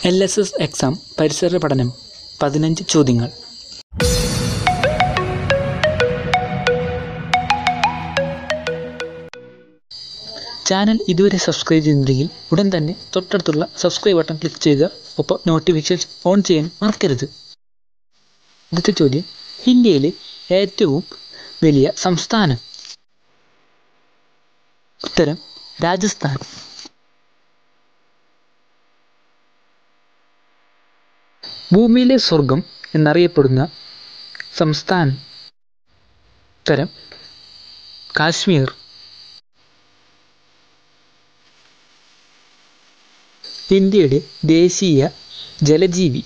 L S S exam പരിസര പഠനം പതിനഞ്ച് ചോദ്യങ്ങൾ ചാനൽ ഇതുവരെ സബ്സ്ക്രൈബ് ചെയ്യുന്നില്ലെങ്കിൽ ഉടൻ തന്നെ തൊട്ടടുത്തുള്ള സബ്സ്ക്രൈബ് ബട്ടൺ ക്ലിക്ക് ചെയ്യുക ഒപ്പം നോട്ടിഫിക്കേഷൻ ഓൺ ചെയ്യാൻ മറക്കരുത് അടുത്ത ചോദ്യം ഇന്ത്യയിലെ ഏറ്റവും വലിയ സംസ്ഥാനം ഉത്തരം രാജസ്ഥാൻ ഭൂമിയിലെ സ്വർഗം എന്നറിയപ്പെടുന്ന സംസ്ഥാനം ഉത്തരം കാശ്മീർ ഇന്ത്യയുടെ ദേശീയ ജലജീവി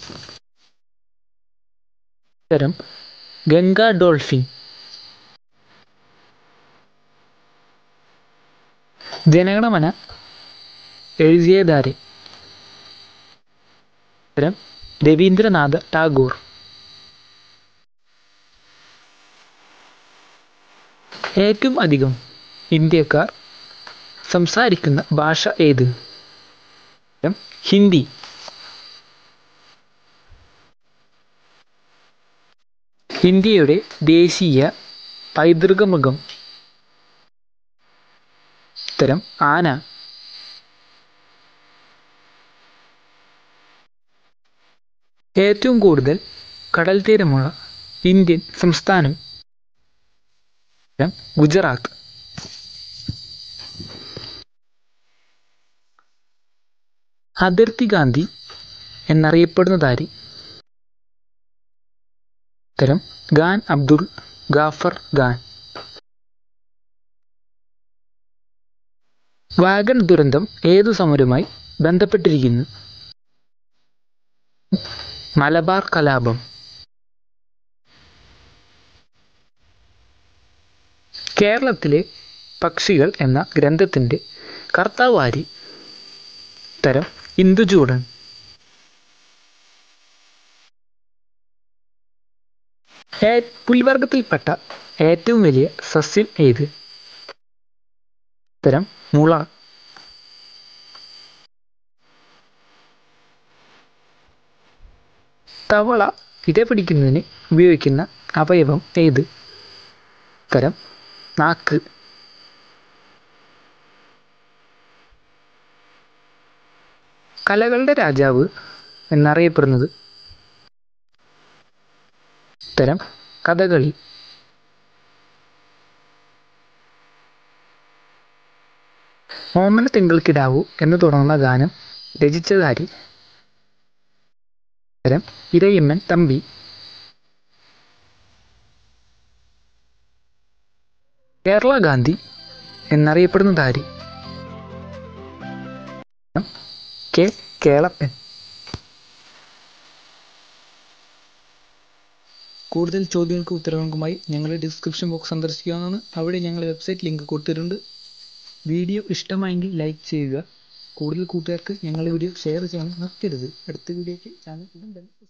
ഉത്തരം ഗംഗ ഡോൾഫിൻ ജനഗണമന എഴുതിയതാരെ ഉത്തരം രവീന്ദ്രനാഥ ടാഗോർ ഏറ്റവും അധികം ഇന്ത്യക്കാർ സംസാരിക്കുന്ന ഭാഷ ഏത് ഉത്തരം ഹിന്ദി ഇന്ത്യയുടെ ദേശീയ പൈതൃക മൃഗം ഉത്തരം ആന ഏറ്റവും കൂടുതൽ കടൽ തീരമുള്ള ഇന്ത്യൻ സംസ്ഥാനം ഉത്തരം ഗുജറാത്ത് അതിർത്തി ഗാന്ധി എന്നറിയപ്പെടുന്നതാര് ഉത്തരം ഖാൻ അബ്ദുൾ ഗാഫർ ഖാൻ വാഗൺ ദുരന്തം ഏതു സമരവുമായി ബന്ധപ്പെട്ടിരിക്കുന്നു മലബാർ കലാപം കേരളത്തിലെ പക്ഷികൾ എന്ന ഗ്രന്ഥത്തിൻ്റെ കർത്താവ് ആര് ഉത്തരം ഇന്ദുചൂടൻ ഏ- പുൽവർഗത്തിൽപ്പെട്ട ഏറ്റവും വലിയ സസ്യം ഏത് ഉത്തരം മുള തവള ഇര പിടിക്കുന്നതിന് ഉപയോഗിക്കുന്ന അവയവം ഏത് ഉത്തരം നാക്ക് കലകളുടെ രാജാവ് എന്നറിയപ്പെടുന്നത് ഉത്തരം കഥകളി ഓമന തിങ്കൾക്കിടാവു എന്ന് തുടങ്ങുന്ന ഗാനം രചിച്ചതാരി ഉത്തരം ഇരയിമ്മൻ തമ്പി കേരള ഗാന്ധി എന്നറിയപ്പെടുന്നതാരി കെ കേളപ്പൻ കൂടുതൽ ചോദ്യങ്ങൾക്കും ഉത്തരങ്ങൾക്കുമായി ഞങ്ങളുടെ ഡിസ്ക്രിപ്ഷൻ ബോക്സ് സന്ദർശിക്കാവുന്നതാണ് അവിടെ ഞങ്ങളുടെ വെബ്സൈറ്റ് ലിങ്ക് കൊടുത്തിട്ടുണ്ട് വീഡിയോ ഇഷ്ടമായെങ്കിൽ ലൈക്ക് ചെയ്യുക കൂടുതൽ കൂട്ടുകാർക്ക് ഞങ്ങളുടെ വീഡിയോ ഷെയർ ചെയ്യാൻ മറക്കരുത് അടുത്ത വീഡിയോയ്ക്ക് ചാനൽ ഉടൻ തന്നെ